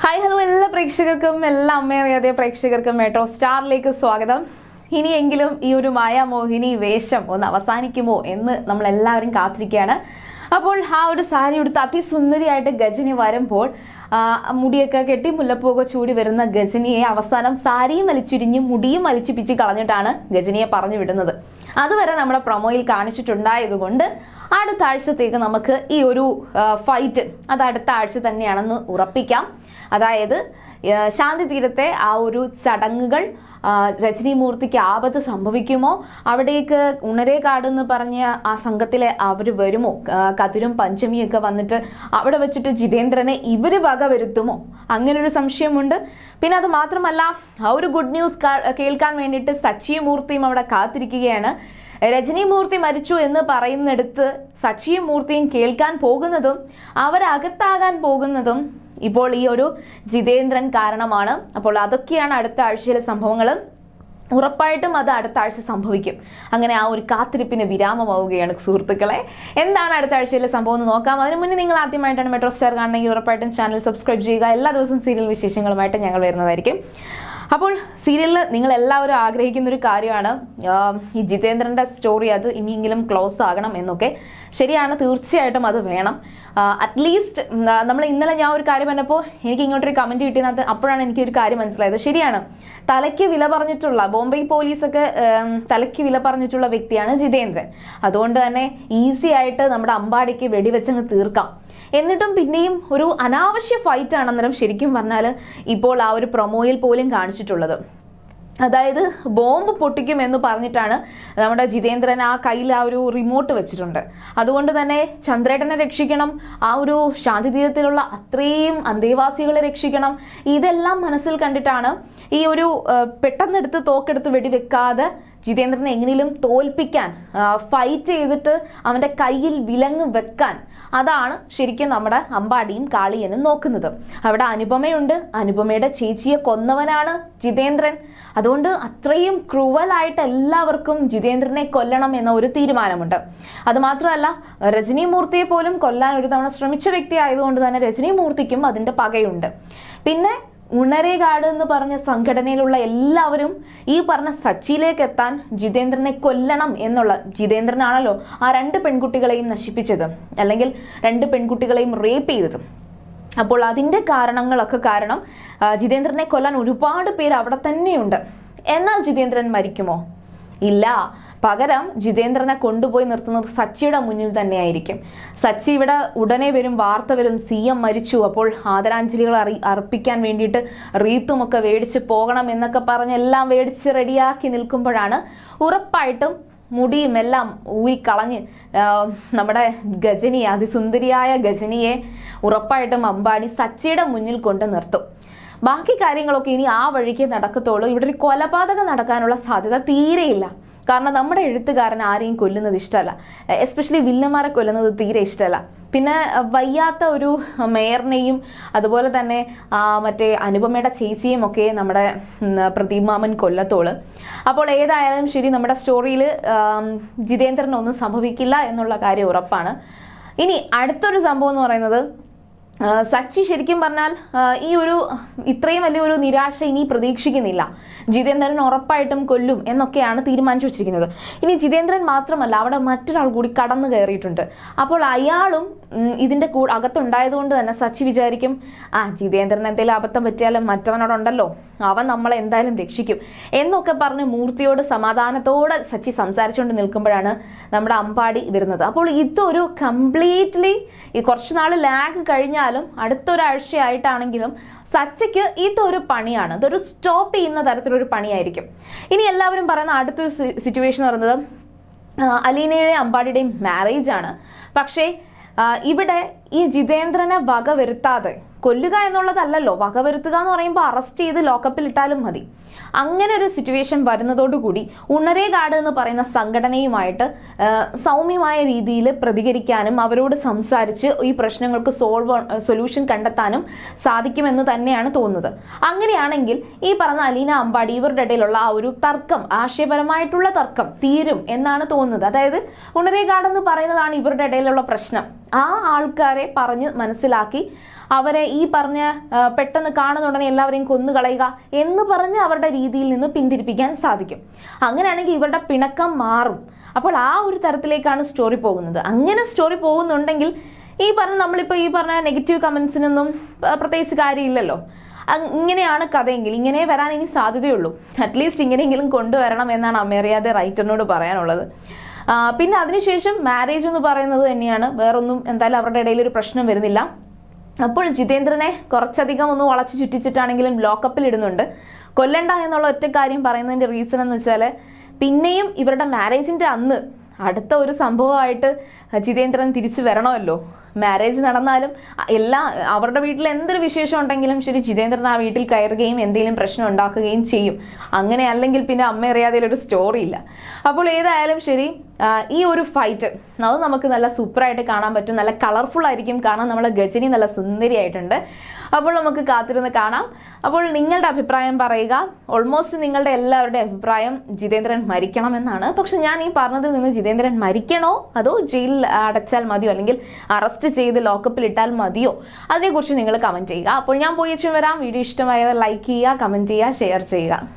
hi hello എല്ലാ പ്രേക്ഷകർക്കും എല്ലാ അമ്മയറിയാതെ പ്രേക്ഷകർക്കും മെട്രോ സ്റ്റാറിലേക്ക് സ്വാഗതം ഇനിയെങ്കിലും ഈ ഒരു മായാമോഹിനി വേഷം ഒന്ന് അവസാനിക്കുമോ എന്ന് നമ്മൾ എല്ലാവരും കാത്തിരിക്കുകയാണ് അപ്പോൾ ആ ഒരു സാരി ഉടുത്ത് അതിസുന്ദരിയായിട്ട് ഗജനി വരുമ്പോൾ ആ, മുടിയൊക്കെ കെട്ടി മുല്ലപ്പൂവൊക്കെ ചൂടി വരുന്ന ഗജനിയെ അവസാനം സാരിയും വലിച്ചുരിഞ്ഞ് മുടിയും വലിച്ചിപ്പിച്ച് കളഞ്ഞിട്ടാണ് ഗജനിയെ പറഞ്ഞു വിടുന്നത് അതുവരെ നമ്മുടെ പ്രൊമോയിൽ കാണിച്ചിട്ടുണ്ടായതുകൊണ്ട് അടുത്ത ആഴ്ചത്തേക്ക് നമുക്ക് ഈ ഒരു ഫൈറ്റ് അത് അടുത്ത ആഴ്ച തന്നെയാണെന്ന് ഉറപ്പിക്കാം അതായത് ആ, ശാന്തി തീരത്തെ ആ ഒരു ചടങ്ങുകൾ ആ, രജനീമൂർത്തിക്ക് ആപത്ത് സംഭവിക്കുമോ അവിടേക്ക് ഉണരേകാട് എന്ന് പറഞ്ഞ ആ സംഘത്തിലെ അവർ വരുമോ ആ, കതിരും പഞ്ചമിയും ഒക്കെ വന്നിട്ട് അവിടെ വെച്ചിട്ട് ജിതേന്ദ്രനെ ഇവര് വക വരുത്തുമോ അങ്ങനെ ഒരു സംശയമുണ്ട് പിന്നെ അത് മാത്രമല്ല ആ ഒരു ഗുഡ് ന്യൂസ് കേൾക്കാൻ വേണ്ടിയിട്ട് സച്ചിയും മൂർത്തിയും അവിടെ കാത്തിരിക്കുകയാണ് രജനീമൂർത്തി മരിച്ചു എന്ന് പറയുന്നിടത്ത് സച്ചിയും മൂർത്തിയും കേൾക്കാൻ പോകുന്നതും അവരകത്താകാൻ പോകുന്നതും ഇപ്പോൾ ഈ ഒരു ജിതേന്ദ്രൻ കാരണമാണ് അപ്പോൾ അതൊക്കെയാണ് അടുത്ത ആഴ്ചയിലെ സംഭവങ്ങൾ ഉറപ്പായിട്ടും അത് അടുത്ത ആഴ്ച സംഭവിക്കും അങ്ങനെ ആ ഒരു കാത്തിരിപ്പിന് വിരാമമാവുകയാണ് സുഹൃത്തുക്കളെ എന്താണ് അടുത്ത ആഴ്ചയിലെ സംഭവം എന്ന് നോക്കാം അതിന് മുന്നേ നിങ്ങൾ ആദ്യമായിട്ടാണ് മെട്രോ സ്റ്റാർ കാണണമെങ്കിൽ ഉറപ്പായിട്ടും ചാനൽ സബ്സ്ക്രൈബ് ചെയ്യുക എല്ലാ ദിവസവും സീരിയൽ വിശേഷങ്ങളുമായിട്ട് ഞങ്ങൾ വരുന്നതായിരിക്കും അപ്പോൾ സീരിയലിൽ നിങ്ങൾ എല്ലാവരും ആഗ്രഹിക്കുന്ന ഒരു കാര്യമാണ് ആം, ഈ ജിതേന്ദ്രന്റെ സ്റ്റോറി അത് ഇനിയെങ്കിലും ക്ലോസ് ആകണം എന്നൊക്കെ ശരിയാണ് തീർച്ചയായിട്ടും അത് വേണം അറ്റ്ലീസ്റ്റ് നമ്മൾ ഇന്നലെ ഞാൻ ഒരു കാര്യം പറഞ്ഞപ്പോൾ എനിക്ക് ഇങ്ങോട്ടൊരു കമന്റ് കിട്ടിയതിനകത്ത് അപ്പോഴാണ് എനിക്ക് ഒരു കാര്യം മനസ്സിലായത് ശരിയാണ് തലയ്ക്ക് വില പറഞ്ഞിട്ടുള്ള ബോംബെ പോലീസൊക്കെ ഉം, തലയ്ക്ക് വില പറഞ്ഞിട്ടുള്ള വ്യക്തിയാണ് ജിതേന്ദ്രൻ അതുകൊണ്ട് തന്നെ ഈസി ആയിട്ട് നമ്മുടെ അമ്പാടിക്ക് വെടിവെച്ചങ്ങ് തീർക്കാം എന്നിട്ടും പിന്നെയും ഒരു അനാവശ്യ ഫൈറ്റ് ആണ് അന്നേരം ശരിക്കും പറഞ്ഞാൽ ഇപ്പോൾ ആ ഒരു പ്രൊമോയിൽ പോലും കാണിച്ചിട്ടുള്ളത് അതായത് ബോംബ് പൊട്ടിക്കും എന്ന് പറഞ്ഞിട്ടാണ് നമ്മുടെ ജിതേന്ദ്രൻ ആ കയ്യിൽ ആ ഒരു റിമോട്ട് വെച്ചിട്ടുണ്ട് അതുകൊണ്ട് തന്നെ ചന്ദ്രേട്ടനെ രക്ഷിക്കണം ആ ഒരു ശാന്തിതീരത്തിലുള്ള അത്രയും അന്തേവാസികളെ രക്ഷിക്കണം ഇതെല്ലാം മനസ്സിൽ കണ്ടിട്ടാണ് ഈ ഒരു ആ, പെട്ടെന്നെടുത്ത് തോക്കെടുത്ത് വെടിവെക്കാതെ ജിതേന്ദ്രനെ എങ്ങനെയും തോൽപ്പിക്കാൻ ഫൈറ്റ് ചെയ്തിട്ട് അവന്റെ കയ്യിൽ വിലങ്ങ് വെക്കാൻ അതാണ് ശരിക്കും നമ്മുടെ അമ്പാടിയും കാളിയനും നോക്കുന്നത് അവിടെ അനുപമയുണ്ട് അനുപമയുടെ ചേച്ചിയെ കൊന്നവനാണ് ജിതേന്ദ്രൻ അതുകൊണ്ട് അത്രയും ക്രൂവലായിട്ട് എല്ലാവർക്കും ജിതേന്ദ്രനെ കൊല്ലണം എന്ന ഒരു തീരുമാനമുണ്ട് അത് മാത്രമല്ല രജനീമൂർത്തിയെ പോലും കൊല്ലാൻ ഒരു തവണ ശ്രമിച്ച വ്യക്തി ആയതുകൊണ്ട് തന്നെ രജനീമൂർത്തിക്കും അതിന്റെ പകയുണ്ട് പിന്നെ ഉണരേകാട് എന്ന് പറഞ്ഞ സംഘടനയിലുള്ള എല്ലാവരും ഈ പറഞ്ഞ സച്ചിയിലേക്ക് എത്താൻ ജിതേന്ദ്രനെ കൊല്ലണം എന്നുള്ള ജിതേന്ദ്രനാണല്ലോ ആ രണ്ട് പെൺകുട്ടികളെയും നശിപ്പിച്ചത് അല്ലെങ്കിൽ രണ്ട് പെൺകുട്ടികളെയും റേപ്പ് ചെയ്തത് അപ്പോൾ അതിന്റെ കാരണങ്ങളൊക്കെ കാരണം ആ, ജിതേന്ദ്രനെ കൊല്ലാൻ ഒരുപാട് പേര് അവിടെ തന്നെയുണ്ട് എന്നാൽ ജിതേന്ദ്രൻ മരിക്കുമോ ഇല്ല പകരം ജിതേന്ദ്രനെ കൊണ്ടുപോയി നിർത്തുന്നത് സച്ചിയുടെ മുന്നിൽ തന്നെയായിരിക്കും സച്ചി ഇവിടെ ഉടനെ വരും വാർത്ത വരും സി എം മരിച്ചു അപ്പോൾ ആദരാഞ്ജലികൾ അറി അർപ്പിക്കാൻ വേണ്ടിയിട്ട് റീത്തുമൊക്കെ മേടിച്ച് പോകണം എന്നൊക്കെ പറഞ്ഞ് എല്ലാം മേടിച്ച് റെഡിയാക്കി നിൽക്കുമ്പോഴാണ് ഉറപ്പായിട്ടും മുടിയും എല്ലാം ഊരിക്കളഞ്ഞ് ആ, നമ്മുടെ ഗജനിയെ അതിസുന്ദരിയായ ഗജനിയെ ഉറപ്പായിട്ടും അമ്പാടി സച്ചിയുടെ മുന്നിൽ കൊണ്ട് നിർത്തും ബാക്കി കാര്യങ്ങളൊക്കെ ഇനി ആ വഴിക്ക് നടക്കത്തുള്ളൂ ഇവിടെ ഒരു കൊലപാതകം നടക്കാനുള്ള സാധ്യത തീരെയില്ല കാരണം നമ്മുടെ എഴുത്തുകാരൻ ആരെയും കൊല്ലുന്നത് ഇഷ്ടമല്ല എസ്പെഷ്യലി വില്ലന്മാരെ കൊല്ലുന്നത് തീരെ ഇഷ്ടമല്ല പിന്നെ അഹ്, വയ്യാത്ത ഒരു മേയറിനെയും അതുപോലെ തന്നെ ആ, മറ്റേ അനുപമയുടെ ചേച്ചിയും ഒക്കെ നമ്മുടെ ഉം, പ്രദീപ് മാമൻ കൊല്ലത്തോള് അപ്പോൾ ഏതായാലും ശരി നമ്മുടെ സ്റ്റോറിയിൽ ജിതേന്ദ്രനൊന്നും സംഭവിക്കില്ല എന്നുള്ള കാര്യം ഉറപ്പാണ് ഇനി അടുത്തൊരു സംഭവം എന്ന് പറയുന്നത് ആ, സച്ചി ശരിക്കും പറഞ്ഞാൽ ആ, ഈ ഒരു ഇത്രയും വലിയൊരു നിരാശ ഇനി പ്രതീക്ഷിക്കുന്നില്ല ജിതേന്ദ്രൻ ഉറപ്പായിട്ടും കൊല്ലും എന്നൊക്കെയാണ് തീരുമാനിച്ചു വെച്ചിരിക്കുന്നത് ഇനി ജിതേന്ദ്രൻ മാത്രമല്ല അവിടെ മറ്റൊരാൾ കൂടി കടന്നു കയറിയിട്ടുണ്ട് അപ്പോൾ അയാളും ഉം, ഇതിന്റെ കൂ അകത്തുണ്ടായതുകൊണ്ട് തന്നെ സച്ചി വിചാരിക്കും ആ ജിതേന്ദ്രൻ എന്തെങ്കിലും അബദ്ധം പറ്റിയാലും മറ്റവനോടുണ്ടല്ലോ അവൻ നമ്മളെ എന്തായാലും രക്ഷിക്കും എന്നൊക്കെ പറഞ്ഞ് മൂർത്തിയോട് സമാധാനത്തോടെ സച്ചി സംസാരിച്ചുകൊണ്ട് നിൽക്കുമ്പോഴാണ് നമ്മുടെ അമ്പാടി വരുന്നത് അപ്പോൾ ഇതൊരു കംപ്ലീറ്റ്ലി ഈ കുറച്ച് നാൾ ലാഗ് കഴിഞ്ഞാലും അടുത്തൊരാഴ്ചയായിട്ടാണെങ്കിലും സച്ചയ്ക്ക് ഇതൊരു പണിയാണ് ഇതൊരു സ്റ്റോപ്പ് ചെയ്യുന്ന തരത്തിലൊരു പണിയായിരിക്കും ഇനി എല്ലാവരും പറയുന്ന അടുത്തൊരു സിറ്റുവേഷൻ എന്ന് പറയുന്നത് ആ, അലീനയുടെയും അമ്പാടിയുടെയും മാരേജ് ആണ് പക്ഷേ ആ, ഇവിടെ ഈ ജിതേന്ദ്രനെ വക വരുത്താതെ കൊല്ലുക എന്നുള്ളതല്ലല്ലോ വക വരുത്തുക എന്ന് പറയുമ്പോൾ അറസ്റ്റ് ചെയ്ത് ലോക്കപ്പിൽ ഇട്ടാലും മതി അങ്ങനെ ഒരു സിറ്റുവേഷൻ വരുന്നതോടുകൂടി ഉണരേകാട് എന്ന് പറയുന്ന സംഘടനയുമായിട്ട് ആ, സൗമ്യമായ രീതിയിൽ പ്രതികരിക്കാനും അവരോട് സംസാരിച്ച് ഈ പ്രശ്നങ്ങൾക്ക് സോൾവ് സൊല്യൂഷൻ കണ്ടെത്താനും സാധിക്കുമെന്ന് തന്നെയാണ് തോന്നുന്നത് അങ്ങനെയാണെങ്കിൽ ഈ പറഞ്ഞ അലീന അമ്പാടി ഇവരുടെ ഇടയിലുള്ള ആ ഒരു തർക്കം ആശയപരമായിട്ടുള്ള തർക്കം തീരും എന്നാണ് തോന്നുന്നത് അതായത് ഉണരേകാട് എന്ന് പറയുന്നതാണ് ഇവരുടെ ഇടയിലുള്ള പ്രശ്നം ആ ആൾക്കാരെ പറഞ്ഞ് മനസ്സിലാക്കി അവരെ ഈ പറഞ്ഞ ആ, പെട്ടെന്ന് കാണുന്നുണ്ടെങ്കിൽ എല്ലാവരെയും കൊന്നു കളയുക എന്ന് പറഞ്ഞ് അവരുടെ രീതിയിൽ നിന്ന് പിന്തിരിപ്പിക്കാൻ സാധിക്കും അങ്ങനെയാണെങ്കിൽ ഇവരുടെ പിണക്കം മാറും അപ്പോൾ ആ ഒരു തരത്തിലേക്കാണ് സ്റ്റോറി പോകുന്നത് അങ്ങനെ സ്റ്റോറി പോകുന്നുണ്ടെങ്കിൽ ഈ പറഞ്ഞ നമ്മളിപ്പോൾ ഈ പറഞ്ഞ നെഗറ്റീവ് കമൻസിനൊന്നും പ്രത്യേകിച്ച് കാര്യമില്ലല്ലോ അങ് ഇങ്ങനെയാണ് കഥയെങ്കിൽ ഇങ്ങനെ വരാൻ ഇനി സാധ്യതയുള്ളൂ അറ്റ്ലീസ്റ്റ് ഇങ്ങനെയെങ്കിലും കൊണ്ടുവരണം എന്നാണ് അമേറിയാതെ റൈറ്ററിനോട് പറയാനുള്ളത് ആ, പിന്നെ അതിനുശേഷം മാരേജ് എന്ന് പറയുന്നത് തന്നെയാണ് വേറൊന്നും എന്തായാലും അവരുടെ ഇടയിൽ ഒരു പ്രശ്നം വരുന്നില്ല അപ്പോൾ ജിതേന്ദ്രനെ കുറച്ചധികം ഒന്ന് വളച്ചു ചുറ്റിച്ചിട്ടാണെങ്കിലും ലോക്കപ്പിൽ ഇടുന്നുണ്ട് കൊല്ലണ്ട എന്നുള്ള ഒറ്റ കാര്യം പറയുന്നതിന്റെ റീസൺ എന്ന് വെച്ചാൽ പിന്നെയും ഇവരുടെ മാരേജിന്റെ അന്ന് അടുത്ത ഒരു സംഭവമായിട്ട് ജിതേന്ദ്രൻ തിരിച്ചു വരണമല്ലോ മാരേജ് നടന്നാലും അ- എല്ലാ അവരുടെ വീട്ടിൽ എന്തൊരു വിശേഷം ഉണ്ടെങ്കിലും ശരി ജിതേന്ദ്രൻ ആ വീട്ടിൽ കയറുകയും എന്തെങ്കിലും പ്രശ്നം ഉണ്ടാക്കുകയും ചെയ്യും അങ്ങനെ അല്ലെങ്കിൽ പിന്നെ അമ്മ അറിയാതെ ഒരു സ്റ്റോറി ഇല്ല അപ്പോൾ ഏതായാലും ശരി ആ, ഈ ഒരു ഫൈറ്റ് അത് നമുക്ക് നല്ല സൂപ്പറായിട്ട് കാണാൻ പറ്റും നല്ല കളർഫുൾ ആയിരിക്കും കാരണം നമ്മളെ ഗജനി നല്ല സുന്ദരിയായിട്ടുണ്ട് അപ്പോൾ നമുക്ക് കാത്തിരുന്ന് കാണാം അപ്പോൾ നിങ്ങളുടെ അഭിപ്രായം പറയുക ഓൾമോസ്റ്റ് നിങ്ങളുടെ എല്ലാവരുടെ അഭിപ്രായം ജിതേന്ദ്രൻ മരിക്കണം എന്നാണ് പക്ഷെ ഞാൻ ഈ പറഞ്ഞതിൽ നിന്ന് ജിതേന്ദ്രൻ മരിക്കണോ അതോ ജയിലിൽ അടച്ചാൽ മതിയോ അല്ലെങ്കിൽ അറസ്റ്റ് ചെയ്ത് ലോക്കപ്പിൽ ഇട്ടാൽ മതിയോ അതിനെക്കുറിച്ച് നിങ്ങൾ കമന്റ് ചെയ്യുക അപ്പോൾ ഞാൻ പോയി വരാം വീഡിയോ ഇഷ്ടമായവർ ലൈക്ക് ചെയ്യുക കമന്റ് ചെയ്യുക ഷെയർ ചെയ്യുക